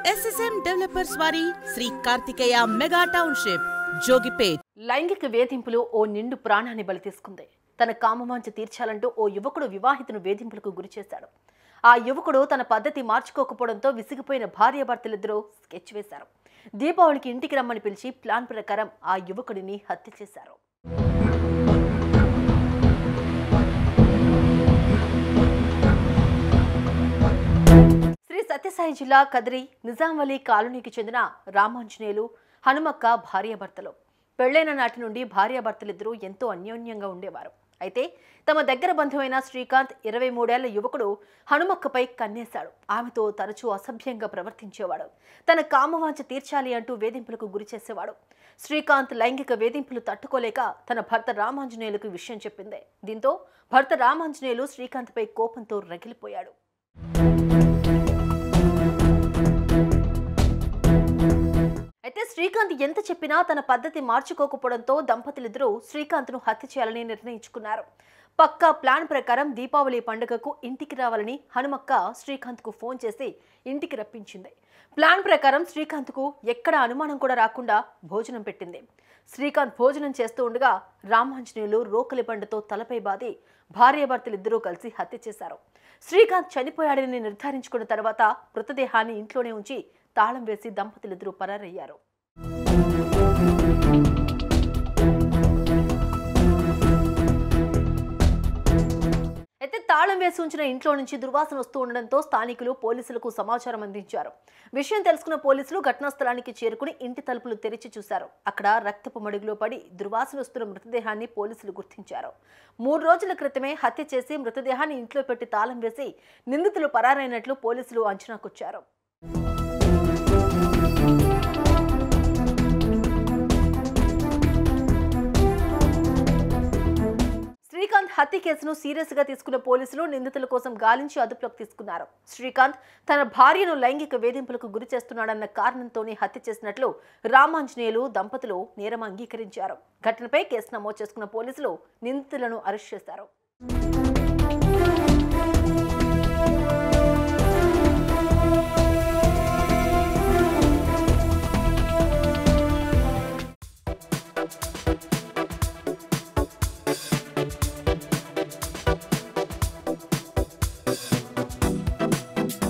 SSM developers వారి Shri Karthikeya mega township Jogipet లైంగిక వేధింపులు ఓ నిండు ప్రాణాన్ని బలి తీసుకుంది తన కామవాంఛ తీర్చాలంటూ ఓ యువకుడు వివాహితును వేధింపులకు గురి చేశాడు ఆ యువకుడు తన పద్ధతి మార్చుకోకపోవడంతో విసిగిపోయిన భార్యాభర్తలిద్దరూ స్కెచ్ వేశారు దీపావళికి ఇంటికి రమ్మని పిలిచి ప్లాన్ ప్రకారం ఆ యువకుడిని హత్య చేశారు శ్రీ సత్యసాయి జిల్లా కదిరి నిజాంవలి కాలనీకి చెందిన రామాంజనేయులు హనుమక్క భార్యాభర్తలు పెళ్లైన నాటి నుండి భార్యాభర్తలిద్దరూ ఎంతో అన్యోన్యంగా ఉండేవారు అయితే తమ దగ్గర బంధువైన శ్రీకాంత్ ఇరవై మూడేళ్ల యువకుడు హనుమక్కపై కన్నేశాడు ఆమెతో తరచూ అసభ్యంగా ప్రవర్తించేవాడు తన కామవాంఛ తీర్చాలి అంటూ వేధింపులకు గురి చేసేవాడు శ్రీకాంత్ లైంగిక వేధింపులు తట్టుకోలేక తన భర్త రామాంజనేయులకు విషయం చెప్పింది దీంతో భర్త రామాంజనేయులు శ్రీకాంత్పై కోపంతో రగిలిపోయాడు అయితే శ్రీకాంత్ ఎంత చెప్పినా తన పద్ధతి మార్చుకోకపోవడంతో దంపతులిద్దరూ శ్రీకాంత్ను హత్య చేయాలని నిర్ణయించుకున్నారు పక్కా ప్లాన్ ప్రకారం దీపావళి పండుగకు ఇంటికి రావాలని హనుమక్క శ్రీకాంత్కు ఫోన్ చేసి ఇంటికి రప్పించింది ప్లాన్ ప్రకారం శ్రీకాంత్కు ఎక్కడ అనుమానం కూడా రాకుండా భోజనం పెట్టింది శ్రీకాంత్ భోజనం చేస్తూ ఉండగా రామాంజనేయులు రోకలి బండతో తలపై బాది భార్యాభర్తలిద్దరూ కలిసి హత్య చేశారు శ్రీకాంత్ చనిపోయాడని నిర్ధారించుకున్న తర్వాత మృతదేహాన్ని ఇంట్లోనే ఉంచి తాళం వేసి దంపతులిద్దరూ పరారయ్యారు అయితే తాళం వేసి ఉంచిన ఇంట్లో నుంచి దుర్వాసన వస్తూ ఉండడంతో స్థానికులు పోలీసులకు సమాచారం అందించారు విషయం తెలుసుకున్న పోలీసులు ఘటనా స్థలానికి చేరుకుని ఇంటి తలుపులు తెరిచి చూశారు అక్కడ రక్తపు మడుగులో పడి దుర్వాసన వస్తున్న మృతదేహాన్ని పోలీసులు గుర్తించారు మూడు రోజుల క్రితమే హత్య చేసి మృతదేహాన్ని ఇంట్లో పెట్టి తాళం వేసి నిందితులు పరారైనట్లు పోలీసులు అంచనాకొచ్చారు శ్రీకాంత్ హత్య కేసును సీరియస్ గా తీసుకున్న పోలీసులు నిందితుల కోసం గాలించి అదుపులోకి తీసుకున్నారు శ్రీకాంత్ తన భార్యను లైంగిక వేధింపులకు గురి చేస్తున్నాడన్న కారణంతోనే హత్య చేసినట్లు రామాంజనేయులు దంపతులు నేరం అంగీకరించారు ఘటనపై కేసు నమోదు చేసుకున్న పోలీసులు నిందితులను అరెస్ట్ చేశారు